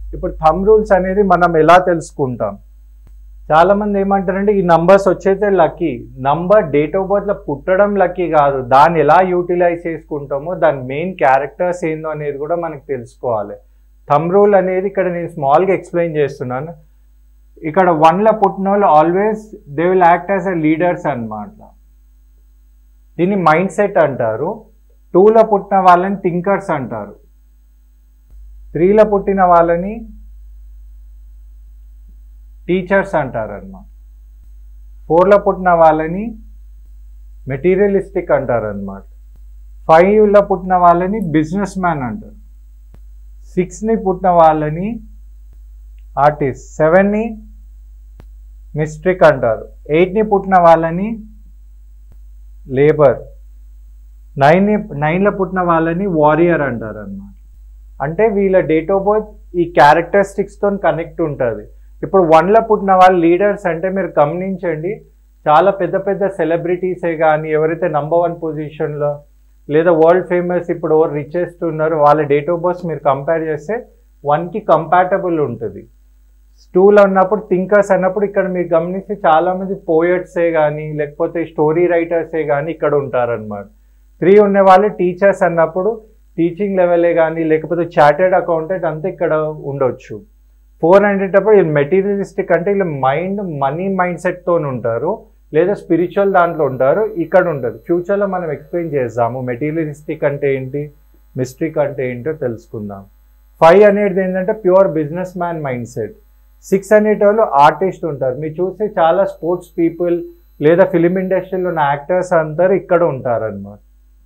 ఇప్పుడు thumb rules అనేది మనం ఎలా తెలుసుకుంటాం చాలా మంది ఏమంటారంటే ఈ నంబర్స్ వచ్చేస్తే lucky number date of birth లో పుట్టడం లక్కీ కాదు దాన్ని ఎలా యూటిలైజ్ చేసుకుంటామో దాని మెయిన్ క్యారెక్టర్స్ ఏందో అనేది కూడా మనకు తెలుసుకోవాలి థమ్ రూల్ అనేది ఇక్కడ నేను స్మాల్గా ఎక్స్ప్లెయిన్ చేస్తున్నాను ఇక్కడ వన్లో పుట్టిన వాళ్ళు always they will act as a leaders అన్నమాట దీన్ని మైండ్ సెట్ అంటారు టూలో పుట్టిన వాళ్ళని థింకర్స్ అంటారు త్రీలో పుట్టిన వాళ్ళని టీచర్స్ అంటారు అన్నమాట ఫోర్లో పుట్టిన వాళ్ళని మెటీరియలిస్టిక్ అంటారు అనమాట ఫైవ్లో పుట్టిన వాళ్ళని బిజినెస్ మ్యాన్ అంటారు సిక్స్ని పుట్టిన వాళ్ళని ఆర్టిస్ట్ సెవెన్ని మిస్ట్రిక్ అంటారు ఎయిట్ని పుట్టిన వాళ్ళని లేబర్ నైన్ నైన్లో పుట్టిన వాళ్ళని వారియర్ అంటారు అనమాట అంటే వీళ్ళ డేట్ ఆఫ్ బర్త్ ఈ క్యారెక్టరిస్టిక్స్తో కనెక్ట్ ఉంటుంది ఇప్పుడు వన్లో పుట్టిన వాళ్ళు లీడర్స్ అంటే మీరు గమనించండి చాలా పెద్ద పెద్ద సెలబ్రిటీసే కానీ ఎవరైతే నంబర్ వన్ పొజిషన్లో లేదా వరల్డ్ ఫేమస్ ఇప్పుడు ఎవరు రిచెస్ట్ ఉన్నారో వాళ్ళ డేట్ ఆఫ్ బర్త్ మీరు కంపేర్ చేస్తే వన్కి కంపాటబుల్ ఉంటుంది టూలో ఉన్నప్పుడు థింకర్స్ అన్నప్పుడు ఇక్కడ మీరు గమనిస్తే చాలామంది పోయట్సే కానీ లేకపోతే స్టోరీ రైటర్సే కానీ ఇక్కడ ఉంటారనమాట త్రీ ఉన్న వాళ్ళు టీచర్స్ అన్నప్పుడు టీచింగ్ లెవెలే కానీ లేకపోతే చార్టెడ్ అకౌంటెంట్ అంతా ఇక్కడ ఉండొచ్చు ఫోర్ అనేటప్పుడు వీళ్ళు మెటీరియలిస్టిక్ అంటే వీళ్ళు మైండ్ మనీ మైండ్ సెట్తో ఉంటారు లేదా స్పిరిచువల్ దాంట్లో ఉంటారు ఇక్కడ ఉంటుంది ఫ్యూచర్లో మనం ఎక్స్ప్లెయిన్ చేద్దాము మెటీరియలిస్టిక్ అంటే ఏంటి మిస్ట్రిక్ అంటే ఏంటో తెలుసుకుందాం ఫైవ్ అనేది ఏంటంటే pure businessman mindset six అనేటోళ్ళు ఆర్టిస్ట్ ఉంటారు మీరు చూస్తే చాలా స్పోర్ట్స్ పీపుల్ లేదా ఫిలిం ఇండస్ట్రీలో ఉన్న యాక్టర్స్ అందరు ఇక్కడ ఉంటారన్నమాట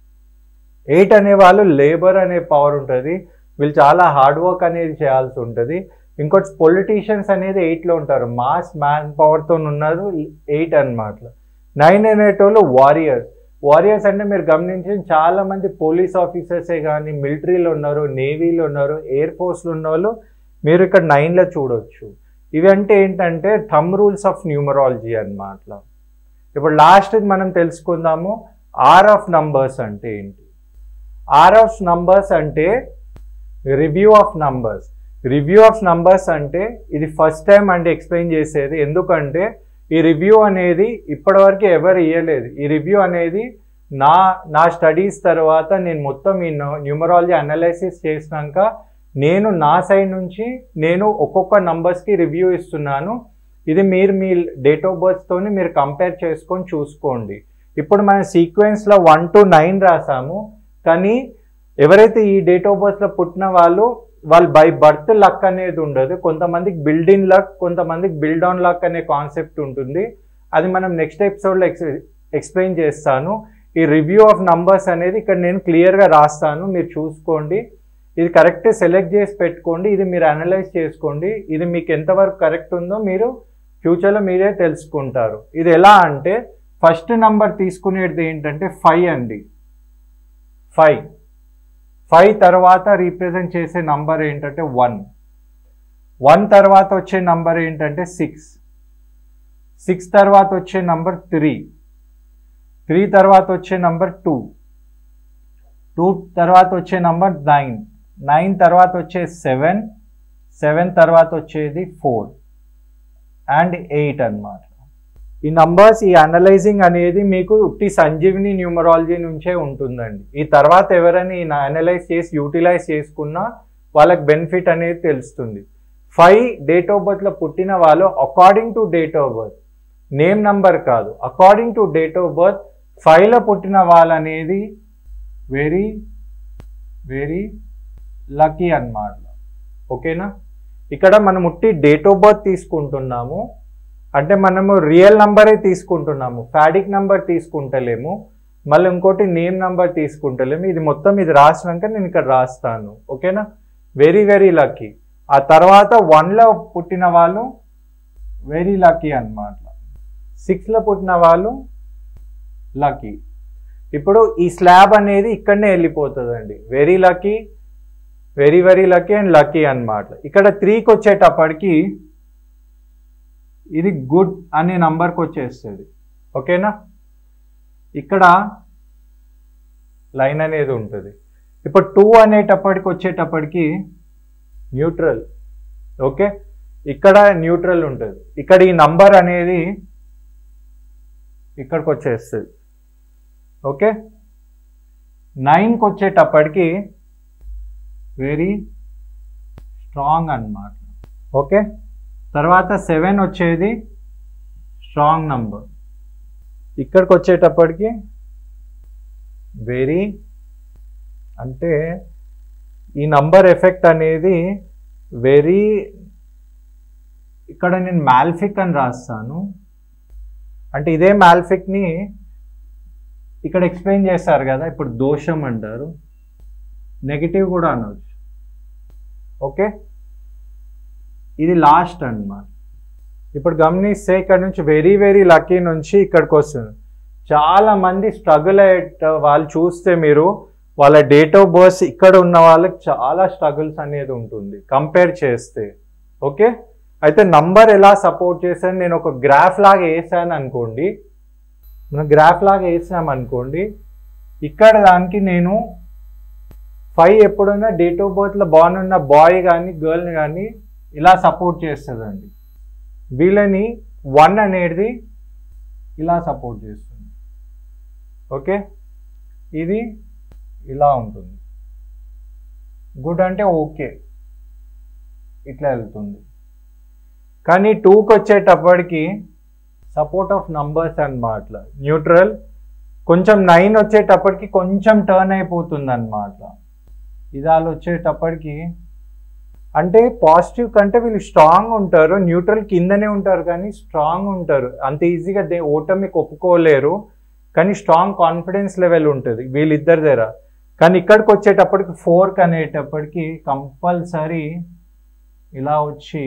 ఎయిట్ అనే వాళ్ళు లేబర్ అనే పవర్ ఉంటుంది వీళ్ళు చాలా హార్డ్ వర్క్ అనేది చేయాల్సి ఉంటుంది ఇంకోటి పొలిటీషియన్స్ అనేది ఎయిట్లో ఉంటారు మాస్ మ్యాన్ పవర్తో ఉన్నారు ఎయిట్ అన్నమాట నైన్ అనేటోళ్ళు వారియర్స్ వారియర్స్ అంటే మీరు గమనించి చాలా మంది పోలీస్ ఆఫీసర్సే కానీ మిలిటరీలో ఉన్నారు నేవీలో ఉన్నారు ఎయిర్ ఫోర్స్లో ఉన్న వాళ్ళు మీరు ఇక్కడ నైన్లో చూడొచ్చు ఇవి అంటే ఏంటంటే థమ్ రూల్స్ ఆఫ్ న్యూమరాలజీ అన్నమాట ఇప్పుడు లాస్ట్ మనం తెలుసుకుందాము ఆర్ ఆఫ్ నంబర్స్ అంటే ఏంటి ఆర్ ఆఫ్ నంబర్స్ అంటే review of numbers review of numbers అంటే ఇది ఫస్ట్ టైం అంటే ఎక్స్ప్లెయిన్ చేసేది ఎందుకంటే ఈ రివ్యూ అనేది ఇప్పటివరకు ఎవరు ఇవ్వలేదు ఈ రివ్యూ అనేది నా నా స్టడీస్ తర్వాత నేను మొత్తం ఈ న్యూమరాలజీ అనాలిసిస్ చేసినాక నేను నా సైడ్ నుంచి నేను ఒక్కొక్క నంబర్స్కి రివ్యూ ఇస్తున్నాను ఇది మీరు మీ డేట్ ఆఫ్ బర్త్తోని మీరు కంపేర్ చేసుకొని చూసుకోండి ఇప్పుడు మన సీక్వెన్స్లో వన్ టు నైన్ రాసాము కానీ ఎవరైతే ఈ డేట్ ఆఫ్ బర్త్లో పుట్టిన వాళ్ళు వాళ్ళు బై బర్త్ లక్ అనేది ఉండదు కొంతమందికి బిల్డ్ ఇన్ లక్ కొంతమందికి బిల్డ్ ఆన్ లక్ అనే కాన్సెప్ట్ ఉంటుంది అది మనం నెక్స్ట్ ఎపిసోడ్లో ఎక్స్ ఎక్స్ప్లెయిన్ చేస్తాను ఈ రివ్యూ ఆఫ్ నంబర్స్ అనేది ఇక్కడ నేను క్లియర్గా రాస్తాను మీరు చూసుకోండి ఇది కరెక్ట్ సెలెక్ట్ చేసి పెట్టుకోండి ఇది మీరు అనలైజ్ చేసుకోండి ఇది మీకు ఎంతవరకు కరెక్ట్ ఉందో మీరు ఫ్యూచర్లో మీరే తెలుసుకుంటారు ఇది ఎలా అంటే ఫస్ట్ నంబర్ తీసుకునేది ఏంటంటే ఫైవ్ అండి ఫైవ్ ఫైవ్ తర్వాత రీప్రజెంట్ చేసే నంబర్ ఏంటంటే వన్ వన్ తర్వాత వచ్చే నంబర్ ఏంటంటే సిక్స్ సిక్స్ తర్వాత వచ్చే నంబర్ త్రీ త్రీ తర్వాత వచ్చే నంబర్ టూ టూ తర్వాత వచ్చే నంబర్ నైన్ నైన్ తర్వాత వచ్చే సెవెన్ సెవెన్ తర్వాత వచ్చేది ఫోర్ అండ్ ఎయిట్ అన్నమాట ఈ నంబర్స్ ఈ అనలైజింగ్ అనేది మీకు ఉట్టి సంజీవిని న్యూమరాలజీ నుంచే ఉంటుందండి ఈ తర్వాత ఎవరైనా ఈ అనలైజ్ చేసి యూటిలైజ్ చేసుకున్నా వాళ్ళకి బెనిఫిట్ అనేది తెలుస్తుంది ఫైవ్ డేట్ ఆఫ్ బర్త్లో పుట్టిన వాళ్ళు according to date of birth name number కాదు according to date of birth ఫైవ్లో పుట్టిన వాళ్ళు అనేది వెరీ వెరీ లక్కీ అన్నమాట ఓకేనా ఇక్కడ మనం ఉట్టి డేట్ ఆఫ్ బర్త్ తీసుకుంటున్నాము అంటే మనము రియల్ నంబరే తీసుకుంటున్నాము ఫ్యాడిక్ నంబర్ తీసుకుంటలేము మళ్ళీ ఇంకోటి నేమ్ నంబర్ తీసుకుంటలేము ఇది మొత్తం ఇది రాసినాక నేను ఇక్కడ రాస్తాను ఓకేనా వెరీ వెరీ లక్కీ ఆ తర్వాత వన్లో పుట్టిన వాళ్ళు వెరీ లక్కీ అనమాట సిక్స్లో పుట్టిన వాళ్ళు లక్కీ ఇప్పుడు ఈ స్లాబ్ అనేది ఇక్కడనే వెళ్ళిపోతుందండి very lucky very very lucky and lucky అన్నమాట ఇక్కడ త్రీకి వచ్చేటప్పటికి ఇది గుడ్ అనే నంబర్కి వచ్చేస్తుంది ఓకేనా ఇక్కడ లైన్ అనేది ఉంటుంది ఇప్పుడు టూ అనేటప్పటికి వచ్చేటప్పటికి న్యూట్రల్ ఓకే ఇక్కడ న్యూట్రల్ ఉంటుంది ఇక్కడ ఈ నంబర్ అనేది ఇక్కడికి వచ్చేస్తుంది ఓకే నైన్కి వచ్చేటప్పటికి వెరీ స్ట్రాంగ్ అన్నమాట ఓకే తర్వాత సెవెన్ వచ్చేది స్ట్రాంగ్ నంబర్ ఇక్కడికి వచ్చేటప్పటికి వెరీ అంటే ఈ నంబర్ ఎఫెక్ట్ అనేది వెరీ ఇక్కడ నేను మ్యాల్ఫిక్ అని రాస్తాను అంటే ఇదే మ్యాల్ఫిక్ని ఇక్కడ ఎక్స్ప్లెయిన్ చేస్తారు కదా ఇప్పుడు దోషం అంటారు నెగిటివ్ కూడా అనవచ్చు ఓకే ఇది లాస్ట్ అన్నమాట ఇప్పుడు గమనిస్తే ఇక్కడ నుంచి వెరీ వెరీ లక్కీ నుంచి ఇక్కడికి వస్తుంది చాలా మంది స్ట్రగుల్ అయ్యే వాళ్ళు చూస్తే మీరు వాళ్ళ డేట్ ఆఫ్ బర్త్ ఇక్కడ ఉన్న వాళ్ళకి చాలా స్ట్రగుల్స్ అనేది ఉంటుంది కంపేర్ చేస్తే ఓకే అయితే నంబర్ ఎలా సపోర్ట్ చేశాను నేను ఒక గ్రాఫ్ లాగా వేసాను అనుకోండి మనం గ్రాఫ్ లాగా వేసాం అనుకోండి ఇక్కడ దానికి నేను ఫైవ్ ఎప్పుడైనా డేట్ ఆఫ్ బర్త్లో బాన్ ఉన్న బాయ్ కానీ గర్ల్ని కానీ ఇలా సపోర్ట్ చేస్తుందండి వీళ్ళని వన్ అనేది ఇలా సపోర్ట్ చేస్తుంది ఓకే ఇది ఇలా ఉంటుంది గుడ్ అంటే ఓకే ఇట్లా వెళ్తుంది కానీ టూకి వచ్చేటప్పటికి సపోర్ట్ ఆఫ్ నంబర్స్ అన్నమాట న్యూట్రల్ కొంచెం నైన్ వచ్చేటప్పటికి కొంచెం టర్న్ అయిపోతుంది అనమాట ఇదాలు వచ్చేటప్పటికి అంటే పాజిటివ్ కంటే వీళ్ళు స్ట్రాంగ్ ఉంటారు న్యూట్రల్ కిందనే ఉంటారు కానీ స్ట్రాంగ్ ఉంటారు అంత ఈజీగా దే ఓటమికి ఒప్పుకోలేరు కానీ స్ట్రాంగ్ కాన్ఫిడెన్స్ లెవెల్ ఉంటుంది వీళ్ళిద్దరి దగ్గర కానీ ఇక్కడికి వచ్చేటప్పటికి ఫోర్క్ అనేటప్పటికి కంపల్సరీ ఇలా వచ్చి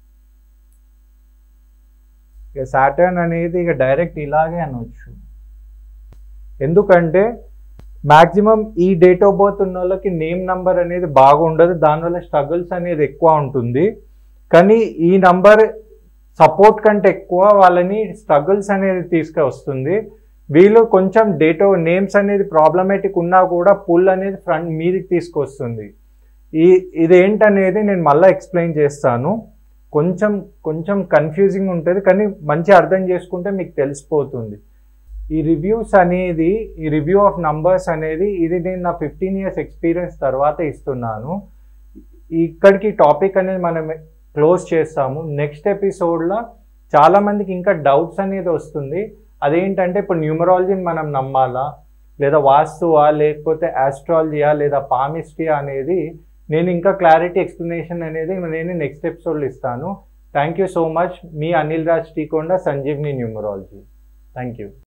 ఇక సాటర్న్ అనేది ఇక డైరెక్ట్ ఇలాగే అనవచ్చు ఎందుకంటే మ్యాక్సిమం ఈ డేట్ ఆఫ్ బర్త్ ఉన్న వాళ్ళకి నేమ్ నంబర్ అనేది బాగుండదు దానివల్ల స్ట్రగుల్స్ అనేది ఎక్కువ ఉంటుంది కానీ ఈ నంబర్ సపోర్ట్ కంటే ఎక్కువ వాళ్ళని స్ట్రగుల్స్ అనేది తీసుకొస్తుంది వీళ్ళు కొంచెం డేట్ ఆఫ్ నేమ్స్ అనేది ప్రాబ్లమేటిక్ ఉన్నా కూడా పుల్ అనేది ఫ్రంట్ మీదకి తీసుకొస్తుంది ఈ ఇదేంటనేది నేను మళ్ళీ ఎక్స్ప్లెయిన్ చేస్తాను కొంచెం కొంచెం కన్ఫ్యూజింగ్ ఉంటుంది కానీ మంచి అర్థం చేసుకుంటే మీకు తెలిసిపోతుంది ఈ రివ్యూస్ అనేది ఈ రివ్యూ ఆఫ్ నంబర్స్ అనేది ఇది నేను నా ఫిఫ్టీన్ ఇయర్స్ ఎక్స్పీరియన్స్ తర్వాత ఇస్తున్నాను ఇక్కడికి టాపిక్ అనేది మనం క్లోజ్ చేస్తాము నెక్స్ట్ ఎపిసోడ్లో చాలామందికి ఇంకా డౌట్స్ అనేది వస్తుంది అదేంటంటే ఇప్పుడు న్యూమరాలజీని మనం నమ్మాలా లేదా వాస్తువా లేకపోతే ఆస్ట్రాలజీయా లేదా పామిస్ట్రియా అనేది నేను ఇంకా క్లారిటీ ఎక్స్ప్లెనేషన్ అనేది నేను నెక్స్ట్ ఎపిసోడ్లో ఇస్తాను థ్యాంక్ యూ సో మచ్ మీ Anil Raj Teekonda Sanjeevni numerology thank you